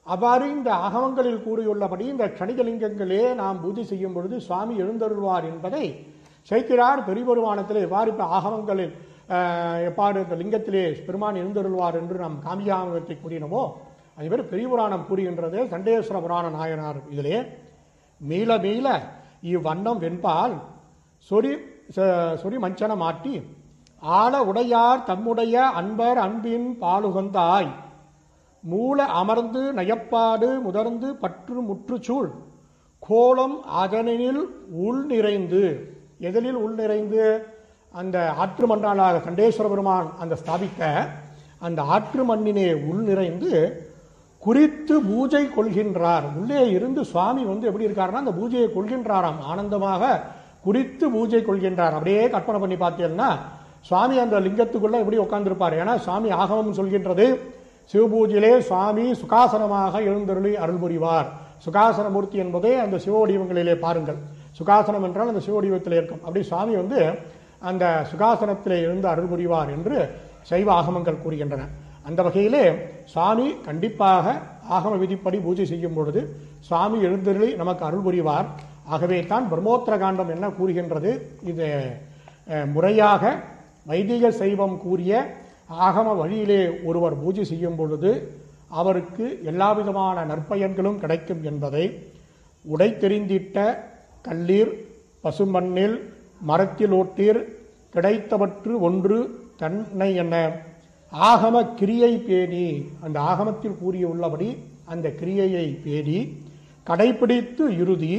அவ்வாறு இந்த ஆகமங்களில் கூறியுள்ளபடி இந்த கணிதலிங்கங்களே நாம் பூஜை செய்யும் பொழுது சுவாமி எழுந்தருள்வார் என்பதை சேர்க்கிறார் பெரியபெருமானத்திலே எவ்வாறு இப்ப ஆகமங்களில் ஆஹ், எவ்வாறு இந்த லிங்கத்திலே பெருமான் எழுந்தருள்வார் என்று நாம் காமியாகமத்தை கூறினோமோ அதுமாதிரி பெரிய புராணம் கூறுகின்றது சண்டேஸ்வர புராண நாயனார் இதிலே மீள மீள இவ்வண்ணம் வெண்பால் சொறி ச- சொறி மஞ்சனம் மாட்டி ஆள உடையார் தம்முடைய அன்பர் அன்பின் பாலுகந்தாய் மூல அமர்ந்து நயப்பாடு முதர்ந்து பற்று முற்றுச்சூழ் கோலம் அதனில் உள் நிறைந்து எதிலில் உள் நிறைந்து அந்த ஆற்று மன்றாளாக கண்டேஸ்வர பெருமான் அந்த ஸ்தாபித்த அந்த ஆற்று மண்ணினே உள் நிறைந்து குறித்து பூஜை கொள்கின்றார் உள்ளே இருந்து சுவாமி வந்து எப்படி இருக்காருன்னா அந்த பூஜையை கொள்கின்றாராம் ஆனந்தமாக குறித்து பூஜை கொள்கின்றார் அப்படியே கற்பனை பண்ணி பார்த்தீங்கன்னா சுவாமி அந்த லிங்கத்துக்குள்ள எப்படி உட்கார்ந்திருப்பார் ஏன்னா சுவாமி ஆகமம் சொல்கின்றது சிவபூஜையிலே சுவாமி சுகாசனமாக எழுந்தருளி அருள் புரிவார் சுகாசன மூர்த்தி என்பதே அந்த சிவ வடிவங்களிலே பாருங்கள் சுகாசனம் என்றால் அந்த சிவ வடிவத்தில் இருக்கும் அப்படி சுவாமி வந்து அந்த சுகாசனத்திலே இருந்து அருள் புரிவார் என்று சைவ ஆகமங்கள் கூறுகின்றன அந்த வகையிலே சுவாமி கண்டிப்பாக ஆகம விதிப்படி பூஜை செய்யும் பொழுது சுவாமி எழுந்தருளி நமக்கு அருள் புரிவார் ஆகவே தான் பிரம்மோத்திர காண்டம் என்ன கூறுகின்றது இது அஹ், முறையாக வைதிக சைவம் கூறிய ஆகம வழியிலே ஒருவர் பூஜை செய்யும் பொழுது அவருக்கு எல்லா விதமான நற்பயன்களும் கிடைக்கும் என்பதை உடை தெரிந்திட்ட கல்லீர் பசுமண்ணில் மரத்தில் ஓட்டீர் கிடைத்தவற்று ஒன்று தன்னை என ஆகம கிரியை பேணி அந்த ஆகமத்தில் கூறியுள்ளபடி அந்த கிரியையை பேணி கடைபிடித்து இறுதி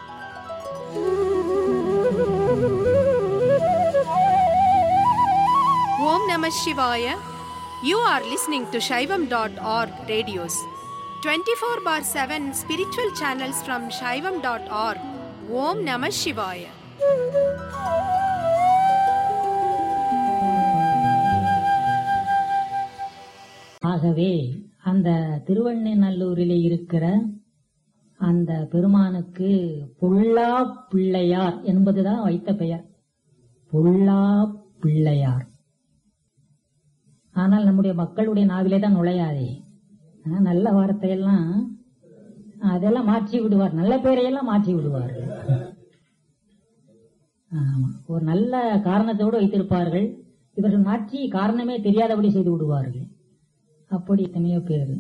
Om Namah Shivaya. You are listening to Shaivam.org radios. 24 bar 7 spiritual channels from Shaivam.org. Om Namah Shivaya. ஆகவே அந்த திருவண்ணநல்லூரிலே இருக்கிற அந்த பெருமானுக்கு பொல்லா பிள்ளையார் என்பதுதான் வைத்த பெயர் பொல்லா பிள்ளையார் ஆனால் நம்முடைய மக்களுடைய நாவிலே தான் நுழையாதே ஆ, நல்ல வார்த்தையெல்லாம் அதெல்லாம் மாற்றி விடுவார் நல்ல பேரையெல்லாம் மாற்றி விடுவார் ஆமா. ஒரு நல்ல காரணத்தோடு வைத்திருப்பார்கள் இவர்கள் மாற்றி காரணமே தெரியாதபடி செய்து விடுவார்கள் அப்படி எத்தனையோ பேர்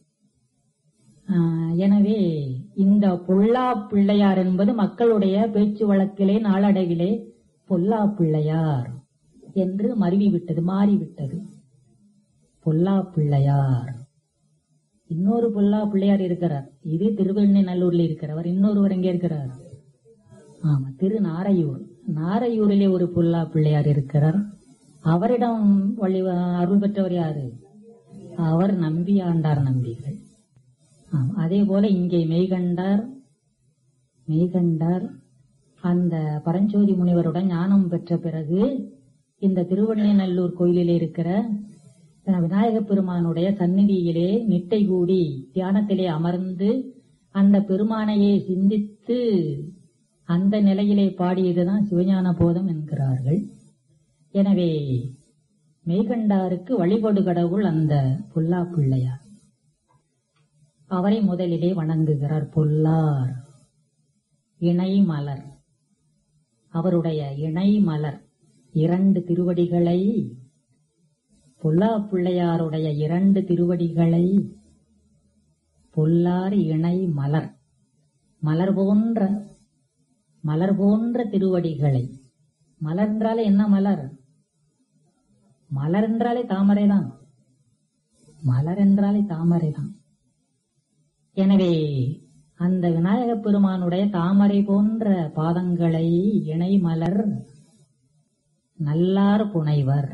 ஆஹ், எனவே இந்த பொல்லா பிள்ளையார் என்பது மக்களுடைய பேச்சு வழக்கிலே நாளடைவிலே பொல்லா பிள்ளையார் என்று மருவிவிட்டது மாறிவிட்டது பொல்லா பிள்ளையார் இன்னொரு பொல்லா பிள்ளையார் இருக்கிறார் இது திருவெண்ணநல்லூர்ல இருக்கிறவர் இன்னொருவர் எங்கே இருக்கிறார் ஆமா திரு நாரையூர் நாரையூரிலே ஒரு பொல்லா பிள்ளையார் இருக்கிறார் அவரிடம் வழி அருள் பெற்றவர் யாரு அவர் நம்பி ஆண்டார் நம்பிகள் ஆம், அதே போல இங்கே மெய்கண்டார் மெய்கண்டார் அந்த பரஞ்சோதி முனிவருடன் ஞானம் பெற்ற பிறகு இந்த திருவண்ணநல்லூர் கோயிலிலே இருக்கிற அஹ், விநாயகப் பெருமானுடைய சந்நிதியிலே நிட்டை கூடி தியானத்திலே அமர்ந்து அந்த பெருமானையே சிந்தித்து அந்த நிலையிலே பாடியதுதான் சிவஞான போதம் என்கிறார்கள் எனவே மெய்கண்டாருக்கு வழிபடு கடவுள் அந்த புல்லா பிள்ளையார் அவரை முதலிலே வணங்குகிறார் பொல்லார் இணை மலர் அவருடைய இணை மலர் இரண்டு திருவடிகளை பொல்லா பிள்ளையாருடைய இரண்டு திருவடிகளை பொல்லார் இணை மலர் மலர் போன்ற மலர் போன்ற திருவடிகளை மலர் என்றாலே என்ன மலர் மலர் என்றாலே தாமரை தான் மலர் என்றாலே தாமரை தான் எனவே அந்த விநாயகப் பெருமானுடைய தாமரை போன்ற பாதங்களை இணை மலர் நல்லார் புனைவர்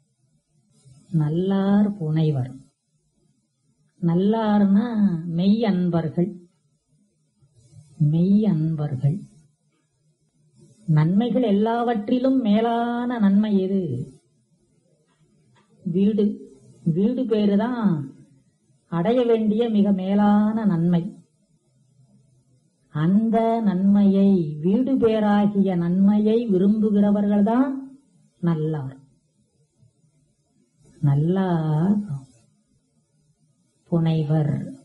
நல்லார் புனைவர் நல்லார்னா மெய் அன்பர்கள் மெய் அன்பர்கள் நன்மைகள் எல்லாவற்றிலும் மேலான நன்மை எது வீடு வீடு பேரு தான் அடைய வேண்டிய மிக மேலான நன்மை அந்த நன்மையை வீடு பேராகிய நன்மையை விரும்புகிறவர்கள்தான் நல்லார் நல்லார் புனைவர்